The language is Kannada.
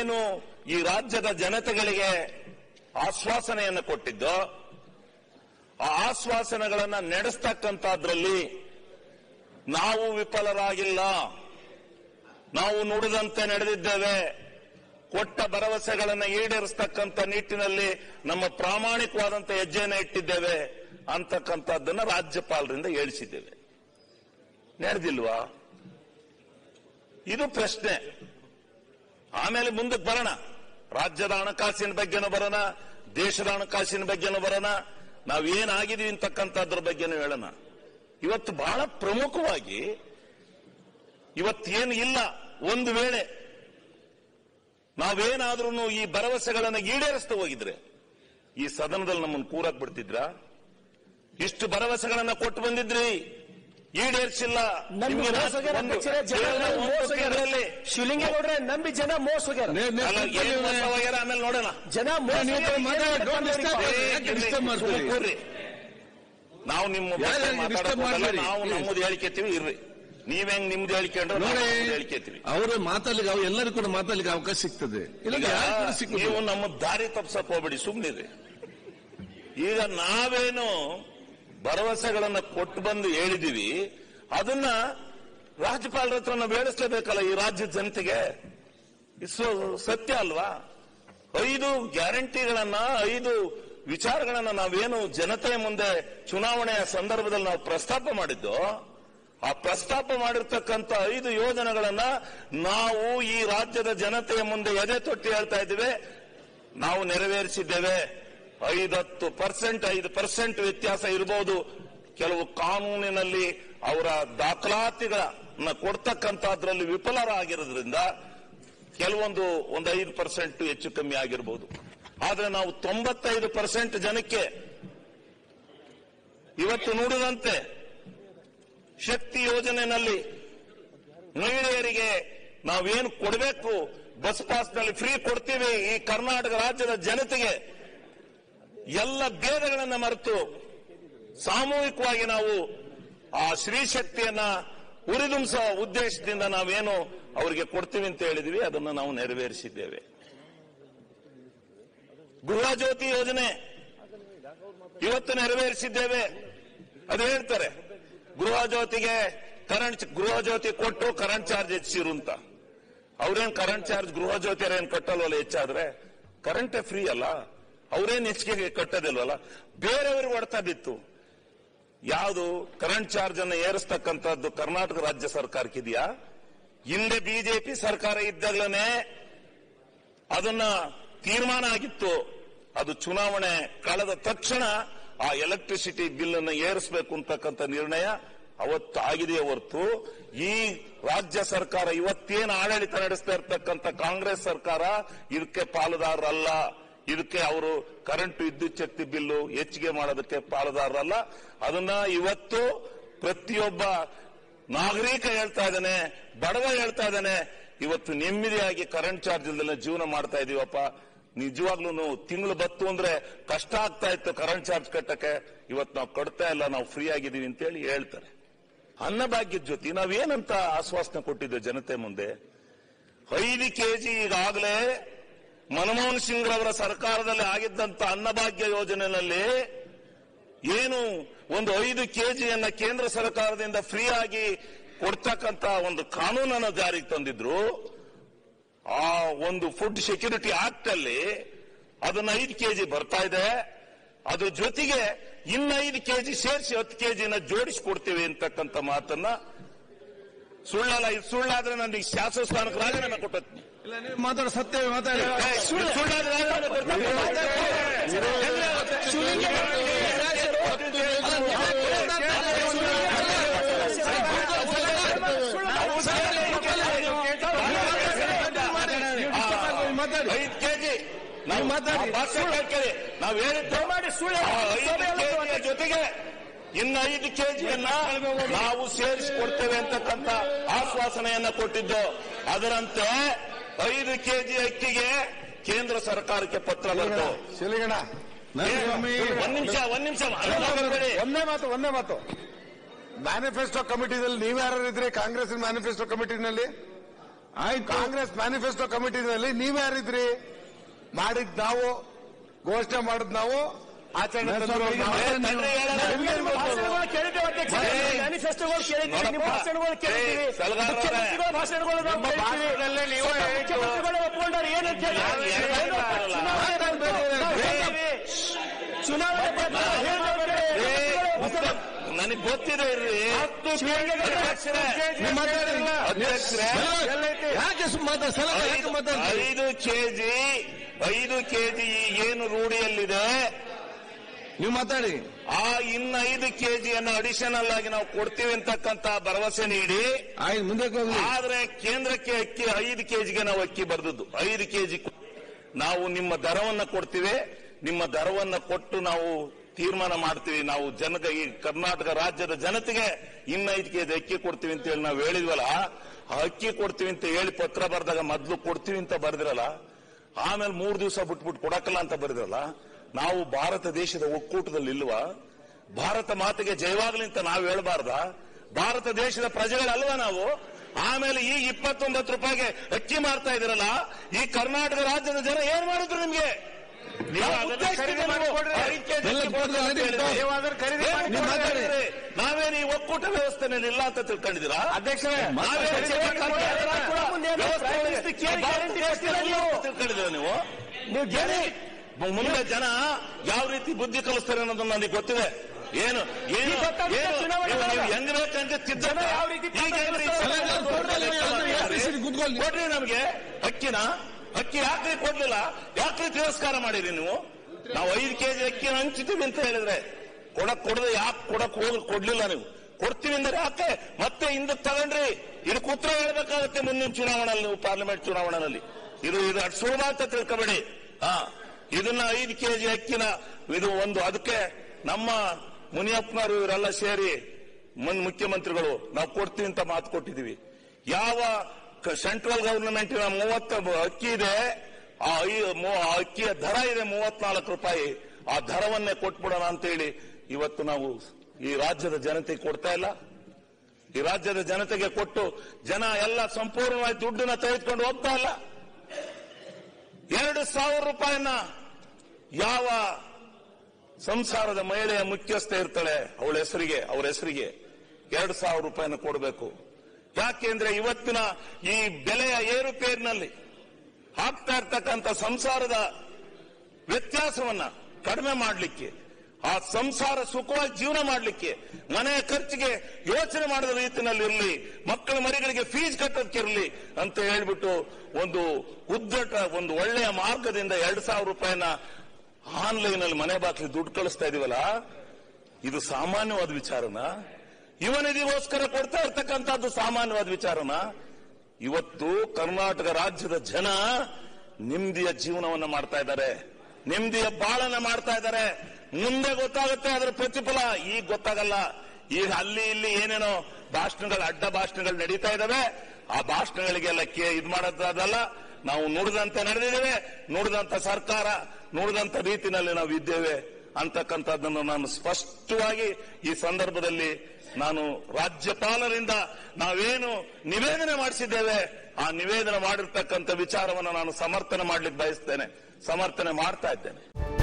ಏನು ಈ ರಾಜ್ಯದ ಜನತೆಗಳಿಗೆ ಆಶ್ವಾಸನೆಯನ್ನು ಕೊಟ್ಟಿದ್ದೋ ಆ ಆಶ್ವಾಸನೆಗಳನ್ನ ನಡೆಸ್ತಕ್ಕಂಥದ್ರಲ್ಲಿ ನಾವು ವಿಫಲರಾಗಿಲ್ಲ ನಾವು ನುಡಿದಂತೆ ನಡೆದಿದ್ದೇವೆ ಕೊಟ್ಟ ಭರವಸೆಗಳನ್ನು ಈಡೇರಿಸ್ತಕ್ಕಂಥ ನಿಟ್ಟಿನಲ್ಲಿ ನಮ್ಮ ಪ್ರಾಮಾಣಿಕವಾದಂತ ಹೆಜ್ಜೆಯನ್ನು ಇಟ್ಟಿದ್ದೇವೆ ಅಂತಕ್ಕಂಥದ್ದನ್ನ ರಾಜ್ಯಪಾಲರಿಂದ ಹೇಳಿಸಿದ್ದೇವೆ ನಡೆದಿಲ್ವಾ ಇದು ಪ್ರಶ್ನೆ ಆಮೇಲೆ ಮುಂದಕ್ಕೆ ಬರೋಣ ರಾಜ್ಯದ ಹಣಕಾಸಿನ ಬಗ್ಗೆನೂ ಬರೋಣ ದೇಶದ ಹಣಕಾಸಿನ ಬಗ್ಗೆನೂ ಬರೋಣ ನಾವೇನಾಗಿದೀವಿ ಅಂತಕ್ಕಂಥದ್ರ ಬಗ್ಗೆನೂ ಹೇಳೋಣ ಇವತ್ತು ಬಹಳ ಪ್ರಮುಖವಾಗಿ ಇವತ್ತೇನು ಇಲ್ಲ ಒಂದು ವೇಳೆ ನಾವೇನಾದ್ರೂ ಈ ಭರವಸೆಗಳನ್ನು ಈಡೇರಿಸ್ತಾ ಹೋಗಿದ್ರೆ ಈ ಸದನದಲ್ಲಿ ನಮ್ಮನ್ನು ಕೂರಕ್ ಬಿಡ್ತಿದ್ರ ಇಷ್ಟು ಭರವಸೆಗಳನ್ನ ಕೊಟ್ಟು ಬಂದಿದ್ರಿ ಈಡೇರಿಸಿಲ್ಲ ನಂಬಿ ನಿಮ್ಗೆ ಮೋಸ ಹೋಗ್ಯಾರ ಒಂದು- ಅಧ್ಯಕ್ಷರೇ, ಜನ ಕೇವಲ ನಂಬಿ ಒಂದು ಮೋಸ ಹೋಗ್ಯಾರ. ತಿಂಗಳಲ್ಲಿ ಶಿವಲಿಂಗೇಗೌಡ್ರೆ ನಂಬಿ ಜನ ಮೋಸ ಹೋಗ್ಯಾರ ನೇ- ನೇ- ಅಲ್ಲ, ಏನ್ ಮೋಸ ಹೋಗ್ಯಾರ ಆಮೇಲೆ ನೋಡೋಣ ಜನ ಮೋಸ ನೀವು ಹೋಗ್ಯಾರ, ಮಾತಾಡಿ, ಏನ್ don't disturb ಮಾಡ್ತಾರೆ? us. ಯಾಕೆ disturb ಮಾಡ್ತೀರಿ? ಸುಮ್ನೆ ಕೂರ್ರಿ. ನಾವು ನಿಮ್ಮ ಬಗ್ಗೆ ಯಾರ್ಯಾರಿಗೆ ಮಾತಾಡೋದಲ್ಲ, disturb ಮಾಡ್ಬೇಡಿ. ನಾವು Please. ನಮ್ಮದು ಹೇಳಿಕೆತೀವಿ ಇರ್ರಿ ನೀವ್ ಹೆಂಗ್ ನಿಮ್ದು ಹೇಳಿಕೊಂಡ್ರೆ ನಾವು ನೋಡಿ ನಮ್ಮದು ಹೇಳಿಕೆತೀವಿ ಅವರು ಮಾತಾಡ್ಲಿಕ್ಕೆ ಅವ್ರು ಎಲ್ಲರಿಗೂ ಕೂಡ ಮಾತಾಡ್ಲಿಕ್ಕೆ ಅವಕಾಶ ಸಿಗ್ತದೆ ಇಲ್ಲ ಈಗ ಯಾರು ಕೂಡ ನೀವು ಸಿಕ್ಕುದಿಲ್ಲ ನಮ್ಮ ದಾರಿ ತಪ್ಸಕ್ ಹೋಗ್ಬೇಡಿ ಸುಮ್ಮನಿರಿ ಈಗ ನಾವೇನು ಭರವಸೆಗಳನ್ನ ಕೊಟ್ಟು ಬಂದು ಹೇಳಿದೀವಿ ಅದನ್ನ ರಾಜ್ಯಪಾಲರ ಹತ್ರ ನಾವು ಹೇಳಿಸ್ಲೇಬೇಕಲ್ಲ ಈ ರಾಜ್ಯದ ಜನತೆಗೆ ಇದು ಸತ್ಯ ಅಲ್ವಾ ಐದು ಗ್ಯಾರಂಟಿಗಳನ್ನ ಐದು ವಿಚಾರಗಳನ್ನ ನಾವೇನು ಜನತೆಯ ಮುಂದೆ ಚುನಾವಣೆಯ ಸಂದರ್ಭದಲ್ಲಿ ನಾವು ಪ್ರಸ್ತಾಪ ಮಾಡಿದ್ದು ಆ ಪ್ರಸ್ತಾಪ ಮಾಡಿರ್ತಕ್ಕಂಥ ಐದು ಯೋಜನೆಗಳನ್ನ ನಾವು ಈ ರಾಜ್ಯದ ಜನತೆಯ ಮುಂದೆ ಎದೆ ತೊಟ್ಟಿ ಹೇಳ್ತಾ ಇದ್ದೇವೆ ನಾವು ನೆರವೇರಿಸಿದ್ದೇವೆ ಐದತ್ತು ಪರ್ಸೆಂಟ್ ಐದು ಪರ್ಸೆಂಟ್ ವ್ಯತ್ಯಾಸ ಇರಬಹುದು ಕೆಲವು ಕಾನೂನಿನಲ್ಲಿ ಅವರ ದಾಖಲಾತಿಗಳನ್ನ ಕೊಡ್ತಕ್ಕಂಥದ್ರಲ್ಲಿ ವಿಫಲರಾಗಿರೋದ್ರಿಂದ ಕೆಲವೊಂದು ಒಂದು ಐದು ಪರ್ಸೆಂಟ್ ಹೆಚ್ಚು ಕಮ್ಮಿ ಆಗಿರಬಹುದು ಆದ್ರೆ ನಾವು ತೊಂಬತ್ತೈದು ಪರ್ಸೆಂಟ್ ಜನಕ್ಕೆ ಇವತ್ತು ನುಡಿದಂತೆ ಶಕ್ತಿ ಯೋಜನೆಯಲ್ಲಿ ಮಹಿಳೆಯರಿಗೆ ನಾವೇನು ಕೊಡಬೇಕು ಬಸ್ ಪಾಸ್ನಲ್ಲಿ ಫ್ರೀ ಕೊಡ್ತೀವಿ ಈ ಕರ್ನಾಟಕ ರಾಜ್ಯದ ಜನತೆಗೆ ಎಲ್ಲ ಭೇದಗಳನ್ನ ಮರೆತು ಸಾಮೂಹಿಕವಾಗಿ ನಾವು ಆ ಸ್ತ್ರೀ ಶಕ್ತಿಯನ್ನ ಉರಿದುಂಬಿಸುವ ಉದ್ದೇಶದಿಂದ ನಾವೇನು ಅವರಿಗೆ ಕೊಡ್ತೀವಿ ಅಂತ ಹೇಳಿದ್ವಿ ಅದನ್ನು ನಾವು ನೆರವೇರಿಸಿದ್ದೇವೆ ಗೃಹ ಜ್ಯೋತಿ ಯೋಜನೆ ಇವತ್ತು ನೆರವೇರಿಸಿದ್ದೇವೆ ಅದು ಹೇಳ್ತಾರೆ ಗೃಹ ಜ್ಯೋತಿಗೆ ಕರೆಂಟ್ ಗೃಹ ಜ್ಯೋತಿ ಕೊಟ್ಟು ಕರೆಂಟ್ ಚಾರ್ಜ್ ಹೆಚ್ಚಿರು ಅಂತ ಅವ್ರೇನ್ ಕರೆಂಟ್ ಚಾರ್ಜ್ ಗೃಹ ಜ್ಯೋತಿ ಏನ್ ಕಟ್ಟಲ್ವಲ್ಲ ಹೆಚ್ಚಾದ್ರೆ ಕರೆಂಟೇ ಫ್ರೀ ಅಲ್ಲ ಅವ್ರೇನ್ ಹೆಚ್ಚಿಗೆ ಕಟ್ಟೋದಿಲ್ವಲ್ಲ ಬೇರೆಯವ್ರಿಗೆ ಹೊಡ್ತಾ ಬಿತ್ತು ಯಾವುದು ಕರೆಂಟ್ ಚಾರ್ಜ್ ಅನ್ನು ಏರಿಸ್ತಕ್ಕಂಥದ್ದು ಕರ್ನಾಟಕ ರಾಜ್ಯ ಸರ್ಕಾರಕ್ಕಿದೆಯಾ ಹಿಂದೆ ಬಿಜೆಪಿ ಸರ್ಕಾರ ಇದ್ದಾಗಲೇ ಅದನ್ನ ತೀರ್ಮಾನ ಆಗಿತ್ತು ಅದು ಚುನಾವಣೆ ಕಳೆದ ತಕ್ಷಣ ಆ ಎಲೆಕ್ಟ್ರಿಸಿಟಿ ಬಿಲ್ ಅನ್ನು ಏರಿಸಬೇಕು ಅಂತಕ್ಕಂಥ ನಿರ್ಣಯ ಅವತ್ತು ಆಗಿದೆಯೇ ಹೊರತು ಈ ರಾಜ್ಯ ಸರ್ಕಾರ ಇವತ್ತೇನು ಆಡಳಿತ ನಡೆಸ್ತಾ ಇರ್ತಕ್ಕಂಥ ಕಾಂಗ್ರೆಸ್ ಸರ್ಕಾರ ಇದಕ್ಕೆ ಪಾಲುದಾರರಲ್ಲ ಇದಕ್ಕೆ ಅವರು ಕರೆಂಟ್ ವಿದ್ಯುತ್ ಶಕ್ತಿ ಬಿಲ್ಲು ಹೆಚ್ಚಿಗೆ ಮಾಡೋದಕ್ಕೆ ಪಾಲುದಾರರಲ್ಲ ಅದನ್ನ ಇವತ್ತು ಪ್ರತಿಯೊಬ್ಬ ನಾಗರಿಕ ಹೇಳ್ತಾ ಇದ್ದಾನೆ ಬಡವ ಹೇಳ್ತಾ ಇದ್ದಾನೆ ಇವತ್ತು ನೆಮ್ಮದಿಯಾಗಿ ಕರೆಂಟ್ ಚಾರ್ಜ್ ಇಲ್ದಲೆ ಜೀವನ ಮಾಡ್ತಾ ಇದೀವಪ್ಪ ನಿಜವಾಗ್ಲೂ ತಿಂಗಳು ಬತ್ತು ಅಂದ್ರೆ ಕಷ್ಟ ಆಗ್ತಾ ಇತ್ತು ಕರೆಂಟ್ ಚಾರ್ಜ್ ಕಟ್ಟಕ್ಕೆ ಇವತ್ತು ನಾವು ಕಟ್ತಾ ಇಲ್ಲ ನಾವು ಫ್ರೀ ಆಗಿದೀವಿ ಅಂತೇಳಿ ಹೇಳ್ತಾರೆ ಅನ್ನಭಾಗ್ಯದ ಜೊತೆ ನಾವೇನಂತ ಆಶ್ವಾಸನೆ ಕೊಟ್ಟಿದ್ದೆ ಜನತೆ ಮುಂದೆ ಐದು ಕೆಜಿ ಈಗಾಗಲೇ ಮನಮೋಹನ್ ಸಿಂಗ್ ರವರ ಸರ್ಕಾರದಲ್ಲಿ ಆಗಿದ್ದಂತ ಅನ್ನಭಾಗ್ಯ ಯೋಜನೆಯಲ್ಲಿ ಏನು ಒಂದು ಐದು ಕೆಜಿಯನ್ನ ಕೇಂದ್ರ ಸರ್ಕಾರದಿಂದ ಫ್ರೀ ಆಗಿ ಕೊಡ್ತಕ್ಕಂತ ಒಂದು ಕಾನೂನನ್ನು ಜಾರಿಗೆ ತಂದಿದ್ರು ಆ ಒಂದು ಫುಡ್ ಸೆಕ್ಯೂರಿಟಿ ಆಕ್ಟ್ ಅಲ್ಲಿ ಅದನ್ನ ಐದು ಕೆಜಿ ಬರ್ತಾ ಇದೆ ಅದ್ರ ಜೊತೆಗೆ ಇನ್ನ ಐದು ಕೆಜಿ ಸೇರಿಸಿ ಹತ್ತು ಕೆಜಿನ ಜೋಡಿಸಿಕೊಡ್ತೀವಿ ಅಂತಕ್ಕಂಥ ಮಾತನ್ನ ಸುಳ್ಳಲ್ಲ ಇದು ಸುಳ್ಳಾದ್ರೆ ನಾನು ಈ ಶಾಸಕ ಸ್ಥಾನಕ್ಕೆ ರಾಜೀನಾಮೆ ಕೊಟ್ಟತ್ತೀನಿ ಇಲ್ಲ ನೀವು ಮಾತಾಡೋ ಸತ್ಯವೇ ಮಾತಾಡಿ ಸುಳ್ಳಾದ್ರೆ ರಾಜೀನಾಮೆ ಮಾತಾಡಿ ಐದು ಕೆಜಿ ನಾವು ಮಾತಾಡಿ. ಭಾಷೆ ಕೇಳಿ ನಾವು ಹೇಳಿದ್ದು ದಯಮಾಡಿ ಸುಳ್ಳು ಆ ಸಭೆಯಲ್ಲಿ ಐದು ಕೆಜಿಯ ಜೊತೆಗೆ ಇನ್ನು ಐದು ಕೆಜಿಯನ್ನ ನಾವು ಸೇರಿಸಿಕೊಡ್ತೇವೆ ಅಂತಕ್ಕಂಥ ಆಶ್ವಾಸನೆಯನ್ನ ಕೊಟ್ಟಿದ್ದು ಅದರಂತೆ ಐದು ಕೆಜಿ ಅಕ್ಕಿಗೆ ಕೇಂದ್ರ ಸರ್ಕಾರಕ್ಕೆ ಪತ್ರ ಬಂತು ಶಿಲಿಗಣ ಸ್ವಾಮಿ ಒಂದ್ ನಿಮಿಷ ಒಂದ್ ನಿಮಿಷ ಮಾತಾಡ್ಬೇಡಿ. ಒಂದೇ ಮಾತು ಒಂದೇ ಮಾತು ಮ್ಯಾನಿಫೆಸ್ಟೋ ಕಮಿಟಿದಲ್ಲಿ ನೀವ್ಯಾರು ಇದ್ರಿ ಕಾಂಗ್ರೆಸ್ ಮ್ಯಾನಿಫೆಸ್ಟೋ ಕಮಿಟಿನಲ್ಲಿ ಆಯ್ತು ಕಾಂಗ್ರೆಸ್ ಮ್ಯಾನಿಫೆಸ್ಟೋ ಕಮಿಟಿನಲ್ಲಿ ನೀವ್ಯಾರಿದ್ರಿ ಮಾಡಿದ್ ನಾವು ಘೋಷಣೆ ಮಾಡಿದ್ ನಾವು ಆಚರಣೆ ತಂದಿರೋರು ನಾವು. ಏ, ತಡ್ರಿ ಹೇಳೋಣ. ನಿಮ್ಮ ಭಾಷಣಗಳು ಕೇಳಿದ್ದೇವೆ ಅಧ್ಯಕ್ಷ ಏ, ಮ್ಯಾನಿಫೆಸ್ಟೋಗಳು ಕೇಳಿದ್ದೀವಿ ನಿಮ್ಮ ನೋಡಪ್ಪ. ಭಾಷಣಗಳು ಕೇಳಿದ್ದೀವಿ ಏ, ಸಲಗಾರರೇ. ಮುಖ್ಯಮಂತ್ರಿಗಳ ಭಾಷಣಗಳು ನಾವು ನಿಮ್ಮ ಕೇಳಿದ್ದೀವಿ ಭಾಷಣದಲ್ಲೇ ನೀವು ಹೇಳಿದ್ದು. ಮುಖ್ಯಮಂತ್ರಿಗಳು ಒಪ್ಕೊಂಡಾರೆ ಏನಂತ ಹೇಳಿ ಯಾರು ಎರಡು ಏನು ಮಾತಾಡಲ್ಲ. ಚುನಾವಣೆ ಬಂತು. ನಾವು ಹೇಳ್ತೀವಿ. ಚುನಾವಣೆ ಬಂತು. ನಾವು ಹೇಳ್ತೇವೆ. ನನಗೆ ಗೊತ್ತಿದೆ ಇರ್ರಿ ಅಧ್ಯಕ್ಷರೇ, ನೀವು ಮಾತಾಡಿಲ್ಲ. ಅಧ್ಯಕ್ಷರೇ, ಯಾಕೆ ಸುಮ್ಮನೆ ಮಾತಾಡ್ ಸಲ ಯಾಕೆ ಐದು- ಮಾತಾಡ್ತೀರಿ ಐದು ಕೆಜಿ ಐದು ಕೆಜಿ ಏನು ರೂಢಿಯಲ್ಲಿದೆ ನೀವು ಮಾತಾಡಿ ಆ ಇನ್ನು ಐದು ಕೆಜಿಯನ್ನು ಅಡಿಷನಲ್ ಆಗಿ ನಾವು ಕೊಡ್ತೀವಿ ಅಂತಕ್ಕಂತ ಭರವಸೆ ನೀಡಿ ಆಯ್ತು ಮುಂದಕ್ಕೆ ಹೋಗ್ಲಿ ಆದ್ರೆ ಕೇಂದ್ರಕ್ಕೆ ಅಕ್ಕಿ ಐದು ಕೆಜಿಗೆ ನಾವು ಅಕ್ಕಿ ಬರ್ದದ್ದು ಐದು ಕೆಜಿ ನಾವು ನಿಮ್ಮ ದರವನ್ನ ಕೊಡ್ತೀವಿ ನಿಮ್ಮ ದರವನ್ನ ಕೊಟ್ಟು ನಾವು ತೀರ್ಮಾನ ಮಾಡ್ತೀವಿ ನಾವು ಜನಗ ಈ ಕರ್ನಾಟಕ ರಾಜ್ಯದ ಜನತೆಗೆ ಇನ್ನ ಐದು ಕೆಜಿ ಅಕ್ಕಿ ಕೊಡ್ತೀವಿ ಅಂತ ಹೇಳಿ ನಾವು ಹೇಳಿದ್ವಲ್ಲ ಆ ಅಕ್ಕಿ ಕೊಡ್ತೀವಿ ಅಂತ ಹೇಳಿ ಪತ್ರ ಬರೆದಾಗ ಮೊದ್ಲು ಕೊಡ್ತೀವಿ ಅಂತ ಬರ್ದಿರಲ್ಲ ಆಮೇಲೆ ಮೂರು ದಿವಸ ಬಿಟ್ಬಿಟ್ಟು ಕೊಡಕ್ಕಲ್ಲ ಅಂತ ಬರೆದಿರಲ್ಲ ನಾವು ಭಾರತ ದೇಶದ ಒಕ್ಕೂಟದಲ್ಲಿ ಇಲ್ವಾ ಭಾರತ ಮಾತೆಗೆ ಜಯವಾಗ್ಲಿ ಅಂತ ನಾವು ಹೇಳ್ಬಾರ್ದ ಭಾರತ ದೇಶದ ಪ್ರಜೆಗಳಲ್ವಾ ನಾವು ಆಮೇಲೆ ಈ ಇಪ್ಪತ್ತೊಂಬತ್ತು ರೂಪಾಯಿಗೆ ಅಕ್ಕಿ ಮಾರ್ತಾ ಇದಿರಲ್ಲ ಈ ಕರ್ನಾಟಕ ರಾಜ್ಯದ ಜನ ಏನ್ ಮಾಡಿದ್ರು ನಿಮ್ಗೆ ನೀವು ಯಾವ ಅದನ್ನ ಉದ್ದೇಶದಿಂದ ಖರೀದಿ ಮಾಡಿ ನೀವು ಕೊಡ್ರಿ. ಐದು ಕೆಜಿ ಎಲ್ಲ ಅಕ್ಕಿ ಕೊಡ್ತೀವಿ ಅಂತ ಕೊಡ್ರಿ, ಹೇಳಿದ್ರಿ? ನೀವು ಅದನ್ನ ಖರೀದಿ ಏನ್ ಮಾಡಿ ನೀವು ಕೊಡ್ರಿ. ಮಾತಾಡಿದ್ರಿ? ನಾವೇನು ಈ ಒಕ್ಕೂಟ ವ್ಯವಸ್ಥೆನಲ್ಲಿ ಇಲ್ಲ ಅಂತ ತಿಳ್ಕೊಂಡಿದ್ದೀರಾ ಅಧ್ಯಕ್ಷರೇ ನಾವೇ ಖರೀದಿ ಮಾಡಿ ಕೊಡ್ರಿ. ಅದನ್ನ ಕೂಡ ಮುಂದೆ ವ್ಯವಸ್ಥೆ ಪ್ರಯತ್ನಿಸಿ ಕೇಳಿ ಗ್ಯಾರಂಟಿ ಕೊಡ್ತೀರಾ ನೀವು? ತಿಳ್ಕೊಂಡಿದ್ದೀರಾ ನೀವು ನೀವು ಏನೇ ಮುಂದೆ ಜನ ಯಾವ ರೀತಿ ಬುದ್ಧಿ ಕಲಿಸ್ತಾರೆ ಅನ್ನೋದು ನನಗೆ ಗೊತ್ತಿದೆ ಏನು ಏನು ಈಗ ಗೊತ್ತಾಗುತ್ತೆ ಏನು ಚುನಾವಣೆ ನೀವು- ನೀವು ಒಳಗೆ. ಹೆಂಗ್ ಬೇಕಂತ ತಿದ್ದ ಜನ ಯಾವ ರೀತಿ ಈಗ ಹೆಂಗ್ರಿ ಕಲಿಸ್ತಾರೆ? ಸಲಹೆಗಾರರು ಕೊಡ್ತಾರೆ, ಲೆಕ್ಕ ಮಾಡಿ. ಯಾಕೆ ಕೂತ್ಕೊಳ್ಳಿ? ಕೊಡ್ರಿ ನಮ್ಗೆ ಅಕ್ಕಿನ ಅಕ್ಕಿ ಯಾಕ್ರಿ ಕೊಡ್ಲಿಲ್ಲ ಯಾಕ್ರಿ ತಿರಸ್ಕಾರ ಮಾಡಿರಿ ನೀವು ನಾವು ಐದು ಕೆಜಿ ಅಕ್ಕಿನ ಹಂಚ್ತೀವಿ ಅಂತ ಹೇಳಿದ್ರೆ ಕೊಡಕ್ ಕೊಡದೆ ಯಾಕೆ ಕೊಡಕ್ ಹೋಗಿ ಕೊಡ್ಲಿಲ್ಲ ನೀವು ಕೊಡ್ತೀವಿ ಅಂದ್ರೆ ಯಾಕೆ ಮತ್ತೆ ಹಿಂದಕ್ಕೆ ತಗೊಂಡ್ರಿ ಇದಕ್ಕೆ ಉತ್ತರ ಹೇಳ್ಬೇಕಾಗತ್ತೆ ಮುಂದಿನ ಚುನಾವಣೆಯಲ್ಲಿ ನೀವು ಪಾರ್ಲಿಮೆಂಟ್ ಚುನಾವಣೆಯಲ್ಲಿ ಇದು ಇದು ಅಷ್ಟು ಸುಲಭ ಅಂತ ತಿಳ್ಕೊಬೇಡಿ ಹಾ ಇದನ್ನ ಐದು ಕೆಜಿ ಅಕ್ಕಿನ ಇದು ಒಂದು ಅದಕ್ಕೆ ನಮ್ಮ ಮುನಿಯಪ್ಪನವರು ಇವರೆಲ್ಲ ಸೇರಿ ಮುನ್ ಮುಖ್ಯಮಂತ್ರಿಗಳು ನಾವು ಕೊಡ್ತೀವಿ ಅಂತ ಮಾತು ಕೊಟ್ಟಿದ್ದೀವಿ ಯಾವ ಸೆಂಟ್ರಲ್ ಗವರ್ನಮೆಂಟಿನ ಮೂವತ್ತ ಅಕ್ಕಿ ಇದೆ ಆ ಐ- ಮೂ- ಆ ಅಕ್ಕಿಯ ದರ ಇದೆ ಮೂವತ್ನಾಲ್ಕು ರೂಪಾಯಿ ಆ ದರವನ್ನೇ ಕೊಟ್ಬಿಡೋಣ ಅಂತೇಳಿ ಇವತ್ತು ನಾವು ಈ ರಾಜ್ಯದ ಜನತೆಗೆ ಕೊಡ್ತಾ ಇಲ್ಲ ಈ ರಾಜ್ಯದ ಜನತೆಗೆ ಕೊಟ್ಟು ಜನ ಎಲ್ಲ ಸಂಪೂರ್ಣವಾಗಿ ದುಡ್ಡನ್ನ ತೆಗೆದುಕೊಂಡು ಹೋಗ್ತಾ ಇಲ್ಲ ಎರಡು ಸಾವಿರ ರೂಪಾಯಿನ ಯಾವ ಸಂಸಾರದ ಮಹಿಳೆಯ ಮುಖ್ಯಸ್ಥ ಇರ್ತಾಳೆ ಅವಳ ಹೆಸರಿಗೆ ಅವರ ಹೆಸರಿಗೆ ಎರಡು ಸಾವಿರ ರೂಪಾಯಿನ ಕೊಡಬೇಕು ಯಾಕೆಂದ್ರೆ ಇವತ್ತಿನ ಈ ಬೆಲೆಯ ಏರುಪೇರಿನಲ್ಲಿ ಆಗ್ತಾ ಇರ್ತಕ್ಕಂಥ ಸಂಸಾರದ ವ್ಯತ್ಯಾಸವನ್ನ ಕಡಿಮೆ ಮಾಡಲಿಕ್ಕೆ ಆ ಸಂಸಾರ ಸುಖವಾಗಿ ಜೀವನ ಮಾಡಲಿಕ್ಕೆ ಮನೆಯ ಖರ್ಚಿಗೆ ಯೋಚನೆ ಮಾಡದ ರೀತಿಯಲ್ಲಿ ಇರಲಿ ಮಕ್ಕಳ ಮರಿಗಳಿಗೆ ಫೀಸ್ ಕಟ್ಟೋದಕ್ಕಿರಲಿ ಅಂತ ಹೇಳ್ಬಿಟ್ಟು ಒಂದು ಉದ್ದಟ ಒಂದು ಒಳ್ಳೆಯ ಮಾರ್ಗದಿಂದ ಎರಡು ಸಾವಿರ ರೂಪಾಯಿನ ಆನ್ಲೈನ್ ಅಲ್ಲಿ ಮನೆ ಬಾಗಿಲು ದುಡ್ಡು ಕಳಿಸ್ತಾ ಇದೀವಲ್ಲ ಇದು ಸಾಮಾನ್ಯವಾದ ವಿಚಾರನ ಇವನಿದಿಗೋಸ್ಕರ ಕೊಡ್ತಾ ಇರ್ತಕ್ಕಂಥದ್ದು ಸಾಮಾನ್ಯವಾದ ವಿಚಾರನ ಇವತ್ತು ಕರ್ನಾಟಕ ರಾಜ್ಯದ ಜನ ನೆಮ್ಮದಿಯ ಜೀವನವನ್ನ ಮಾಡ್ತಾ ಇದ್ದಾರೆ ನೆಮ್ಮದಿಯ ಬಾಳನ್ನ ಮಾಡ್ತಾ ಇದ್ದಾರೆ ಮುಂದೆ ಗೊತ್ತಾಗುತ್ತೆ ಅದರ ಪ್ರತಿಫಲ ಈಗ ಗೊತ್ತಾಗಲ್ಲ ಈಗ ಅಲ್ಲಿ ಇಲ್ಲಿ ಏನೇನೋ ಭಾಷಣಗಳು ಅಡ್ಡ ಭಾಷಣಗಳು ನಡೀತಾ ಇದಾವೆ ಆ ಭಾಷಣಗಳಿಗೆಲ್ಲ ಕೇ ಇದು ಮಾಡೋದಲ್ಲ ನಾವು ನುಡಿದಂತೆ ನಡೆದಿದ್ದೇವೆ ನುಡಿದಂತ ಸರ್ಕಾರ ನುಡಿದಂತ ರೀತಿನಲ್ಲಿ ನಾವು ಇದ್ದೇವೆ ಅಂತಕ್ಕಂಥದ್ದನ್ನು ನಾನು ಸ್ಪಷ್ಟವಾಗಿ ಈ ಸಂದರ್ಭದಲ್ಲಿ ನಾನು ರಾಜ್ಯಪಾಲರಿಂದ ನಾವೇನು ನಿವೇದನೆ ಮಾಡಿಸಿದ್ದೇವೆ ಆ ನಿವೇದನೆ ಮಾಡಿರ್ತಕ್ಕಂಥ ವಿಚಾರವನ್ನು ನಾನು ಸಮರ್ಥನೆ ಮಾಡ್ಲಿಕ್ಕೆ ಬಯಸ್ತೇನೆ ಸಮರ್ಥನೆ ಮಾಡ್ತಾ ಇದ್ದೇನೆ